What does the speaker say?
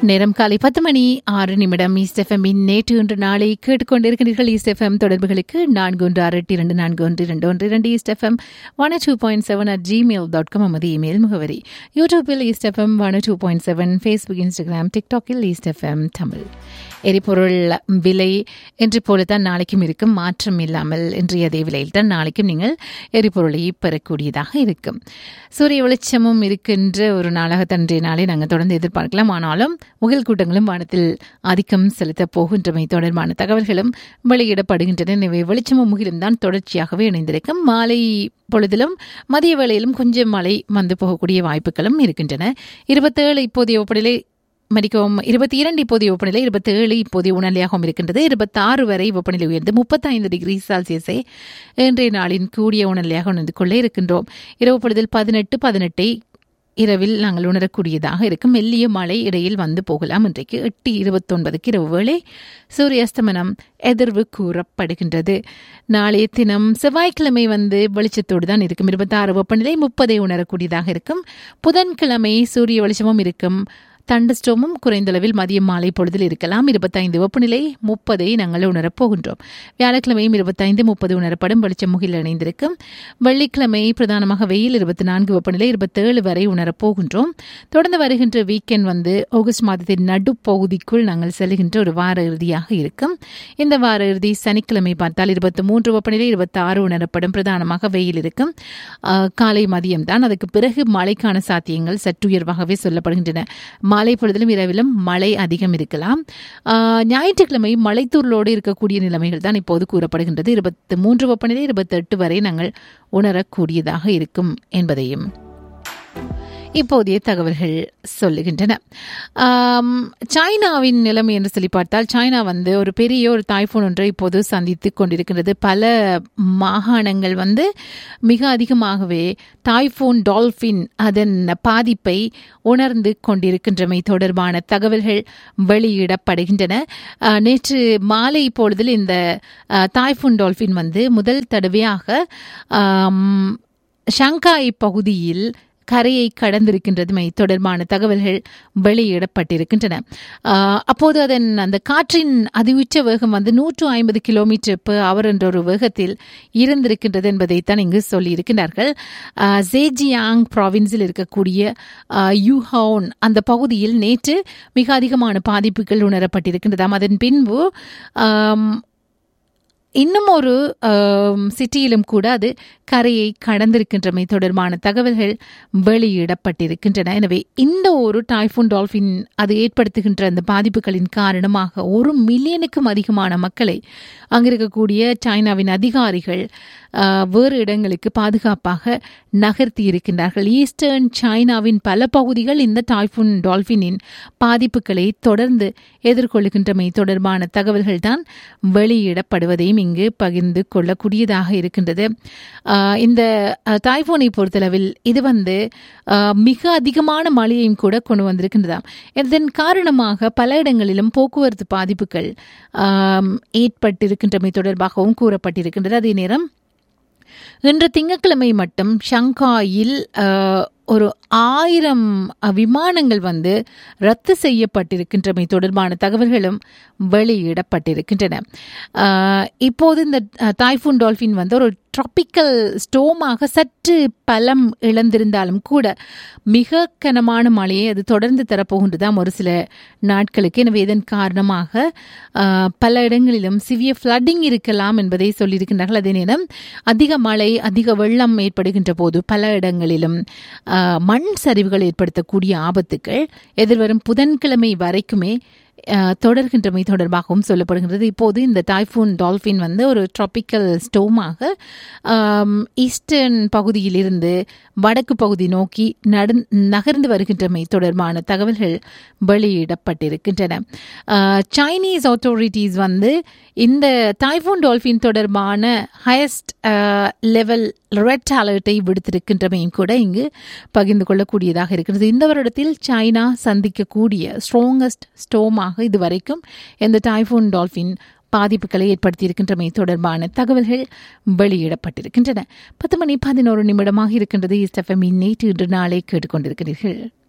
நேரம் காலை பத்து மணி ஆறு நிமிடம் ஈஸ்ட் எஃப்எம் நேற்று இன்று நாளை கேட்டுக்கொண்டிருக்கிறீர்கள் ஈஸ்ட் எஃப்எம் தொடர்புகளுக்கு நான்கு ஒன்று ஆறு எட்டு இரண்டு நான்கு ஒன்று இரண்டு ஒன்று இரண்டு east FM one two point seven at Gmail dot com நமது இமெயில் முகவரி யூடியூப்பில் east FM one two point seven Facebook Instagram டிக்டாக்கில் ஈஸ்ட் எஃப்எம் தமிழ் எரிபொருள் விலை என்று போலத்தான் நாளைக்கும் இருக்கும் மாற்றம் இல்லாமல் இன்றைய அதே விலையில் தான் நாளைக்கும் நீங்கள் எரிபொருளை பெறக்கூடியதாக இருக்கும் சூரிய வெளிச்சமும் இருக்கின்ற ஒரு நாளாக தன்றைய நாளை நாங்கள் தொடர்ந்து எதிர்பார்க்கலாம் ஆனாலும் முகில் கூட்டங்களும் வானத்தில் ஆதிக்கம் செலுத்தப் போகின்றமை தொடர்பான தகவல்களும் வெளியிடப்படுகின்றன எனவே வெளிச்சமும் முகிலும் தான் தொடர்ச்சியாகவே இணைந்திருக்கும் மாலை பொழுதிலும் மதிய வேளையிலும் கொஞ்சம் மழை வந்து போகக்கூடிய வாய்ப்புகளும் இருக்கின்றன இருபத்தேழு இப்போதைய ஒப்படையிலே மதிக்கவும் இருபத்தி இரண்டு இப்போதைய வெப்பநிலை இருபத்தி ஏழு இப்போதைய உணர்நிலையாகவும் இருக்கின்றது இருபத்தாறு வரை வெப்பநிலை உயர்ந்து முப்பத்தைந்து டிகிரி செல்சியஸை இன்றைய நாளின் கூடிய உணர்நிலையாக உணர்ந்து கொள்ளே இருக்கின்றோம் இரவு பொழுதில் பதினெட்டு பதினெட்டை இரவில் நாங்கள் உணரக்கூடியதாக இருக்கும் மெல்லிய மழை இடையில் வந்து போகலாம் இன்றைக்கு எட்டு இருபத்தொன்பதுக்கு இரவு வேளை சூரியஸ்தமனம் எதிர்வு கூறப்படுகின்றது நாளைய தினம் செவ்வாய்க்கிழமை வந்து வெளிச்சத்தோடு தான் இருக்கும் இருபத்தாறு வெப்பநிலை முப்பதை உணரக்கூடியதாக இருக்கும் புதன்கிழமை சூரிய வெளிச்சமும் இருக்கும் தண்டஸ்டோமும் குறைந்தளவில் மதியம் மாலை பொழுதில் இருக்கலாம் இருபத்தைந்து வெப்பநிலை முப்பதை நாங்கள் உணரப் போகின்றோம் வியாழக்கிழமையும் இருபத்தைந்து முப்பது உணரப்படும் வெளிச்சம் முகில் இணைந்திருக்கும் வெள்ளிக்கிழமை பிரதானமாக வெயில் இருபத்தி நான்கு வெப்பநிலை இருபத்தேழு வரை உணரப் போகின்றோம் தொடர்ந்து வருகின்ற வீக்கெண்ட் வந்து ஆகஸ்ட் மாதத்தின் நடுப்பகுதிக்குள் நாங்கள் செல்கின்ற ஒரு வார இறுதியாக இருக்கும் இந்த வார இறுதி சனிக்கிழமை பார்த்தால் இருபத்தி மூன்று வெப்பநிலை இருபத்தி ஆறு உணரப்படும் பிரதானமாக வெயில் இருக்கும் காலை மதியம் தான் அதுக்கு பிறகு மழைக்கான சாத்தியங்கள் சற்றுயர்வாகவே சொல்லப்படுகின்றன மாலை பொழுதிலும் இரவிலும் மழை அதிகம் இருக்கலாம் ஞாயிற்றுக்கிழமை மலைத்தூர்லோடு இருக்கக்கூடிய நிலைமைகள் தான் இப்போது கூறப்படுகின்றது இருபத்தி மூன்று வெப்பநிலை இருபத்தெட்டு வரை நாங்கள் உணரக்கூடியதாக இருக்கும் என்பதையும் இப்போதைய தகவல்கள் சொல்லுகின்றன சைனாவின் நிலைமை என்று சொல்லி பார்த்தால் சைனா வந்து ஒரு பெரிய ஒரு தாய்ஃபோன் ஒன்றை இப்போது சந்தித்து கொண்டிருக்கின்றது பல மாகாணங்கள் வந்து மிக அதிகமாகவே தாய்ஃபோன் டால்ஃபின் அதன் பாதிப்பை உணர்ந்து கொண்டிருக்கின்றமை தொடர்பான தகவல்கள் வெளியிடப்படுகின்றன நேற்று மாலை பொழுதில் இந்த தாய்ஃபோன் டால்ஃபின் வந்து முதல் தடவையாக ஷங்காய் பகுதியில் கரையை கடந்திருக்கின்றதுமை தொடர்பான தகவல்கள் வெளியிடப்பட்டிருக்கின்றன அப்போது அதன் அந்த காற்றின் அதிவுச்ச வேகம் வந்து நூற்று ஐம்பது கிலோமீட்டர் பெர் அவர் என்ற ஒரு வேகத்தில் இருந்திருக்கின்றது என்பதைத்தான் இங்கு சொல்லியிருக்கிறார்கள் ஜேஜியாங் ப்ராவின்ஸில் இருக்கக்கூடிய யூஹவுன் அந்த பகுதியில் நேற்று மிக அதிகமான பாதிப்புகள் உணரப்பட்டிருக்கின்றதாம் அதன் பின்பு இன்னும் ஒரு சிட்டியிலும் கூட அது கரையை கடந்திருக்கின்றமை தொடர்பான தகவல்கள் வெளியிடப்பட்டிருக்கின்றன எனவே இந்த ஒரு டைஃபூன் டால்ஃபின் அது ஏற்படுத்துகின்ற அந்த பாதிப்புகளின் காரணமாக ஒரு மில்லியனுக்கும் அதிகமான மக்களை அங்கிருக்கக்கூடிய சைனாவின் அதிகாரிகள் வேறு இடங்களுக்கு பாதுகாப்பாக நகர்த்தி இருக்கின்றார்கள் ஈஸ்டர்ன் சைனாவின் பல பகுதிகள் இந்த டைஃபூன் டால்ஃபினின் பாதிப்புகளை தொடர்ந்து எதிர்கொள்ளுகின்றமை தொடர்பான தகவல்கள் தான் வெளியிடப்படுவதையும் இங்கு பகிர்ந்து கொள்ளக்கூடியதாக இருக்கின்றது இந்த தாய்ஃபோனை பொறுத்தளவில் இது வந்து மிக அதிகமான மழையையும் கூட கொண்டு வந்திருக்கின்றதாம் இதன் காரணமாக பல இடங்களிலும் போக்குவரத்து பாதிப்புகள் ஏற்பட்டிருக்கின்றமை தொடர்பாகவும் கூறப்பட்டிருக்கின்றது அதே நேரம் இன்று திங்கட்கிழமை மட்டும் ஷங்காயில் ஒரு ஆயிரம் விமானங்கள் வந்து ரத்து செய்யப்பட்டிருக்கின்றமை தொடர்பான தகவல்களும் வெளியிடப்பட்டிருக்கின்றன இப்போது இந்த தாய்ஃபூன் டால்ஃபின் வந்து ஒரு ட்ராபிக்கல் ஸ்டோமாக சற்று பலம் இழந்திருந்தாலும் கூட மிக கனமான மழையை அது தொடர்ந்து தரப்போகின்றதாம் ஒரு சில நாட்களுக்கு எனவே இதன் காரணமாக பல இடங்களிலும் சிவிய ஃப்ளட்டிங் இருக்கலாம் என்பதை சொல்லியிருக்கின்றார்கள் அதே நேரம் அதிக மழை அதிக வெள்ளம் ஏற்படுகின்ற போது பல இடங்களிலும் மண் சரிவுகள் ஏற்படுத்தக்கூடிய ஆபத்துக்கள் எதிர்வரும் புதன்கிழமை வரைக்குமே தொடர்கின்றமை தொடர்பாகவும் சொல்லப்படுகின்றது இப்போது இந்த டைஃபூன் டால்ஃபின் வந்து ஒரு ட்ராபிக்கல் ஸ்டோமாக ஈஸ்டர்ன் பகுதியிலிருந்து வடக்கு பகுதி நோக்கி நடு நகர்ந்து வருகின்றமை தொடர்பான தகவல்கள் வெளியிடப்பட்டிருக்கின்றன சைனீஸ் அத்தாரிட்டிஸ் வந்து இந்த டைஃபூன் டால்ஃபின் தொடர்பான ஹையஸ்ட் லெவல் ரெட் அலர்ட்டை விடுத்திருக்கின்றமையும் கூட இங்கு பகிர்ந்து கொள்ளக்கூடியதாக இருக்கிறது இந்த வருடத்தில் சைனா சந்திக்கக்கூடிய ஸ்ட்ராங்கஸ்ட் ஸ்டோமாக இதுவரைக்கும் இந்த டைஃபூன் டால்ஃபின் பாதிப்புகளை ஏற்படுத்தியிருக்கின்றமை தொடர்பான தகவல்கள் வெளியிடப்பட்டிருக்கின்றன பத்து மணி பதினோரு நிமிடமாக இருக்கின்றது இஸ்டஃபமின் நேற்று இன்று நாளை கேட்டுக்கொண்டிருக்கிறீர்கள்